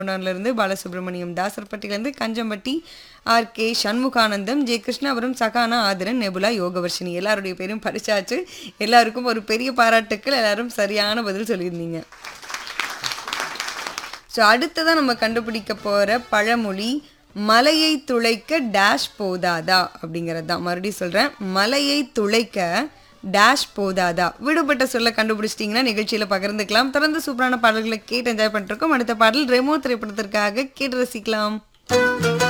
இருந்து பாலசுப்ரமணியம் தாசர்பட்டியிலேருந்து Kanjampatti R K Shanmuganandam J Krishnapuram Sahana Adhiran Nebula Yogavarshini எல்லாருடைய பேரும் படிச்சாச்சு எல்லாருக்கும் ஒரு பெரிய பாராட்டுக்கள் எல்லாரும் சரியான பதில் சொல்லியிருந்தீங்க ஸோ அடுத்ததான் நம்ம கண்டுபிடிக்க போகிற பழமொழி மலையை துளைக்க டேஷ் போதாதா அப்படிங்கிறது தான் மறுபடியும் சொல்கிறேன் மலையை துளைக்க டேஷ் போதாதா விடுபட்ட சொல்ல கண்டுபிடிச்சிட்டிங்கன்னா நிகழ்ச்சியில் பகிர்ந்துக்கலாம் தொடர்ந்து சூப்பரான பாடல்களை கேட்டு என்ஜாய் பண்ணிருக்கோம் அடுத்த பாடல் ரெமோ திரைப்படத்திற்காக கேட்டு ரசிக்கலாம்